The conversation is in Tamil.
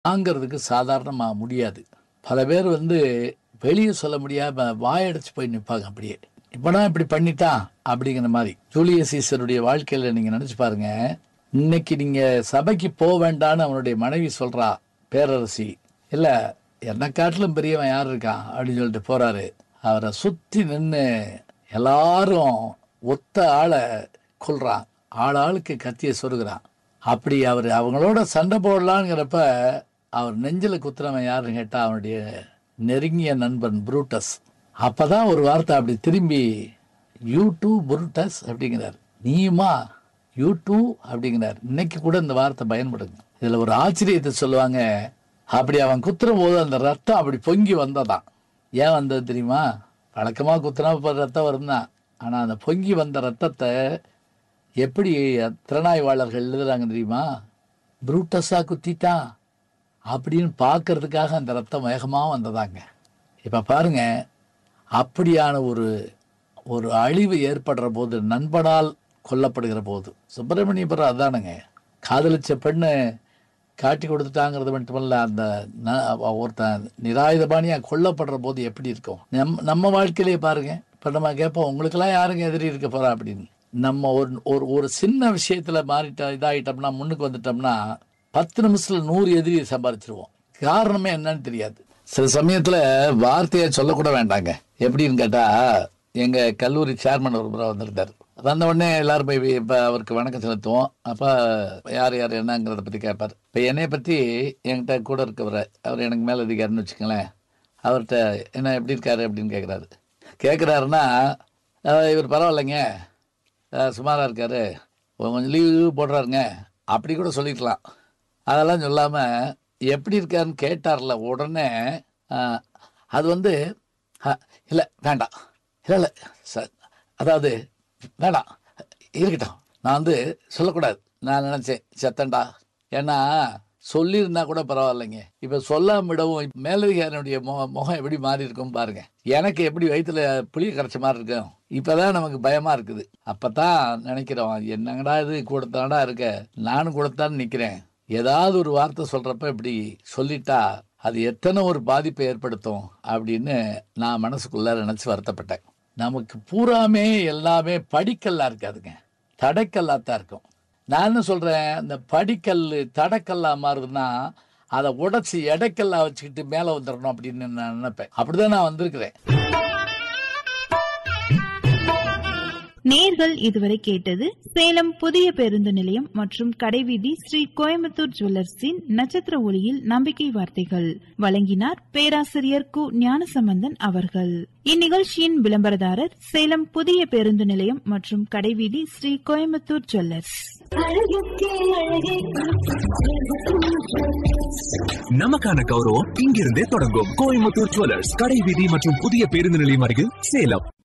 வாங்கிறதுக்கு சாதாரணமாக முடியாது பல பேர் வந்து வெளியே சொல்ல முடியாம வாயடைச்சு போய் நிற்பாங்க அப்படியே இப்படா இப்படி பண்ணிட்டான் அப்படிங்கிற மாதிரி ஜூலியஸ் சீசருடைய வாழ்க்கையில நீங்க நினைச்சு பாருங்க இன்னைக்கு நீங்க சபைக்கு போக வேண்டாம்னு அவனுடைய மனைவி சொல்றா பேரரசி இல்ல என்ன காட்டிலும் பெரியவன் யார் இருக்கான் அப்படின்னு சொல்லிட்டு போறாரு அவரை சுத்தி நின்று எல்லாரும் ஒத்த ஆளை கொல்றான் ஆள் ஆளுக்கு கத்தியை சொருகிறான் அப்படி அவர் அவங்களோட சண்டை போடலாங்கிறப்ப அவர் நெஞ்சில குத்துறவன் யாருன்னு கேட்டா அவனுடைய நெருங்கிய நண்பன் புரூட்டஸ் அப்பதான் ஒரு வார்த்தை அப்படி திரும்பி யூ டூ புரூட்டஸ் அப்படிங்கிறார் நீயுமா யூ டூ அப்படிங்கிறார் இன்னைக்கு கூட இந்த வார்த்தை பயன்படுங்க இதுல ஒரு ஆச்சரியத்தை சொல்லுவாங்க அப்படி அவன் குத்துற போது அந்த ரத்தம் அப்படி பொங்கி வந்ததாம் ஏன் வந்தது தெரியுமா வழக்கமா குத்துனா இப்ப ரத்தம் வரும்தான் ஆனா அந்த பொங்கி வந்த ரத்தத்தை எப்படி திறனாய்வாளர்கள் எழுதுறாங்க தெரியுமா புரூட்டஸா குத்திட்டான் அப்படின்னு பார்க்கறதுக்காக அந்த ரத்தம் வேகமாக வந்ததாங்க இப்போ பாருங்க அப்படியான ஒரு ஒரு அழிவு ஏற்படுற போது நண்பனால் கொல்லப்படுகிற போது சுப்பிரமணியபுரம் அதானுங்க காதலிச்ச பெண்ணு காட்டி கொடுத்துட்டாங்கிறது மட்டுமல்ல அந்த ந- ஒருத்தன் நிராயுதபாணியா கொல்லப்படுற போது எப்படி இருக்கும் நம் நம்ம வாழ்க்கையிலே பாருங்க இப்போ நம்ம கேட்போம் உங்களுக்கெல்லாம் யாருங்க எதிரி இருக்க போறா அப்படின்னு நம்ம ஒரு ஒரு ஒரு சின்ன விஷயத்துல மாறிட்ட இதாயிட்டோம்னா முன்னுக்கு வந்துட்டோம்னா பத்து நிமிஷத்துல நூறு எதிரியை சம்பாரிச்சிருவோம் காரணமே என்னன்னு தெரியாது சில சமயத்துல வார்த்தையை சொல்லக்கூட வேண்டாங்க எப்படின்னு கேட்டா எங்க கல்லூரி சேர்மன் ஒரு முறை வந்திருந்தார் வந்த உடனே எல்லாரும் போய் இப்ப அவருக்கு வணக்கம் செலுத்துவோம் அப்ப யார் யார் என்னங்கிறத பத்தி கேட்பார் இப்ப என்னைய பத்தி என்கிட்ட கூட இருக்கவர் அவர் எனக்கு மேல அதிகாரின்னு வச்சுக்கங்களேன் அவர்கிட்ட என்ன எப்படி இருக்காரு அப்படின்னு கேட்குறாரு கேட்குறாருன்னா இவர் பரவாயில்லைங்க அஹ் சுமாரா இருக்காரு கொஞ்சம் லீவு போடுறாருங்க அப்படி கூட சொல்லிக்கலாம் அதெல்லாம் சொல்லாம எப்படி இருக்காருன்னு கேட்டார்ல உடனே அஹ், அது வந்து அஹ், இல்ல வேண்டாம் இல்ல இல்ல சார் அதாவது வேண்டாம் இருக்கட்டும் நான் வந்து சொல்லக்கூடாது நான் நினைச்சேன் செத்தண்டா ஏன்னா சொல்லியிருந்தா கூட பரவாயில்லைங்க இப்ப சொல்லாம விடவும் மேலதிகாரியுடைய முகம் முகம் எப்படி மாறி இருக்கும் பாருங்க எனக்கு எப்படி வயித்துல புளிய கரைச்ச மாதிரி இருக்கும் இப்பதான் நமக்கு பயமா இருக்குது அப்பதான் நினைக்கிறோம் என்னங்கடா இது கூடத்தாடா இருக்க நானும் கூடத்தான் நிக்கிறேன் ஏதாவது ஒரு வார்த்தை சொல்றப்ப இப்படி சொல்லிட்டா அது எத்தனை ஒரு பாதிப்பை ஏற்படுத்தும் அப்படின்னு நான் மனசுக்குள்ள நினைச்சு வருத்தப்பட்டேன் நமக்கு பூராமே எல்லாமே படிக்கல்லா இருக்காதுங்க தடைக்கல்லா தான் இருக்கும் நான் என்ன சொல்றேன் இந்த படிக்கல் தடைக்கல்லா மாறுதுன்னா அதை உடைச்சி எடைக்கல்லா வச்சுக்கிட்டு மேல வந்துடணும் அப்படின்னு நான் நினைப்பேன் அப்படிதான் நான் வந்திருக்கிறேன் நேர்கள் இதுவரை கேட்டது சேலம் புதிய பேருந்து நிலையம் மற்றும் கடைவீதி ஸ்ரீ கோயம்புத்தூர் ஜுவல்லர்ஸின் நட்சத்திர ஒளியில் நம்பிக்கை வார்த்தைகள் வழங்கினார் பேராசிரியர் கு ஞானசம்பந்தன் அவர்கள் இந்நிகழ்ச்சியின் விளம்பரதாரர் சேலம் புதிய பேருந்து நிலையம் மற்றும் கடைவீதி ஸ்ரீ கோயம்புத்தூர் ஜுவல்லர்ஸ் நமக்கான கௌரவம் இங்கிருந்தே தொடங்கும் கோயம்புத்தூர் ஜுவல்லர்ஸ் கடை வீதி மற்றும் புதிய பேருந்து நிலையம் அருகில் சேலம்